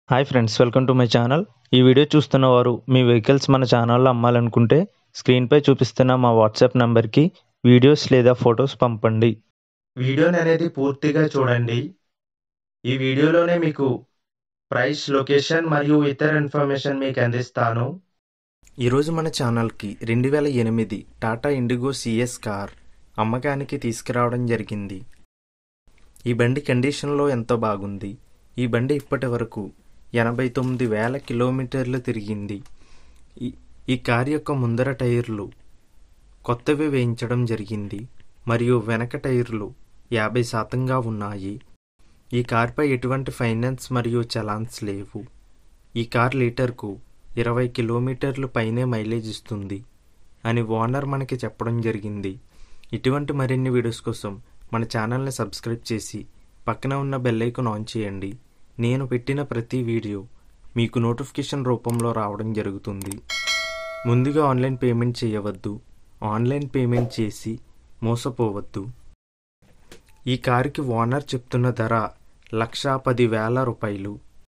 hi friends welcome to my channel ఈ video చూస్తున్న వారు మీ వెహికల్స్ మన ఛానల్లో అమ్మాలనుకుంటే స్క్రీన్పై చూపిస్తున్న మా వాట్సాప్ నంబర్కి వీడియోస్ లేదా ఫొటోస్ పంపండి వీడియోని అనేది పూర్తిగా చూడండి ఈ వీడియోలోనే మీకు ప్రైస్ లొకేషన్ మరియు ఇతర ఇన్ఫర్మేషన్ మీకు అందిస్తాను ఈరోజు మన ఛానల్కి రెండు వేల ఎనిమిది టాటా ఇండిగో సిఎస్ కార్ అమ్మకానికి తీసుకురావడం జరిగింది ఈ బండి కండిషన్లో ఎంతో బాగుంది ఈ బండి ఇప్పటి వరకు ఎనభై తొమ్మిది వేల కిలోమీటర్లు తిరిగింది ఈ ఈ కార్ యొక్క ముందర టైర్లు కొత్తవి వేయించడం జరిగింది మరియు వెనక టైర్లు యాభై శాతంగా ఉన్నాయి ఈ కార్పై ఎటువంటి ఫైనాన్స్ మరియు చలాన్స్ లేవు ఈ కార్ లీటర్కు ఇరవై కిలోమీటర్లు పైనే మైలేజ్ ఇస్తుంది అని ఓనర్ మనకి చెప్పడం జరిగింది ఇటువంటి మరిన్ని వీడియోస్ కోసం మన ఛానల్ని సబ్స్క్రైబ్ చేసి పక్కన ఉన్న బెల్ ఐకాన్ ఆన్ చేయండి నేను పెట్టిన ప్రతి వీడియో మీకు నోటిఫికేషన్ రూపంలో రావడం జరుగుతుంది ముందుగా ఆన్లైన్ పేమెంట్ చేయవద్దు ఆన్లైన్ పేమెంట్ చేసి మోసపోవద్దు ఈ కారుకి ఓనర్ చెప్తున్న ధర లక్షా పది వేల రూపాయలు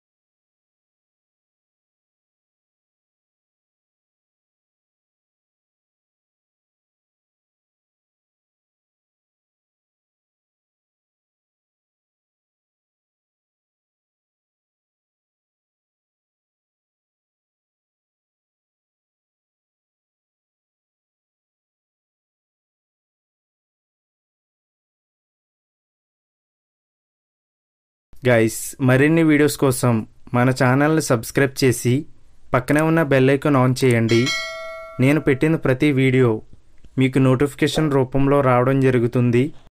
గైస్ మరిన్ని వీడియోస్ కోసం మన ఛానల్ని సబ్స్క్రైబ్ చేసి పక్కనే ఉన్న బెల్ ఐకాన్ ఆన్ చేయండి నేను పెట్టిన ప్రతి వీడియో మీకు నోటిఫికేషన్ రూపంలో రావడం జరుగుతుంది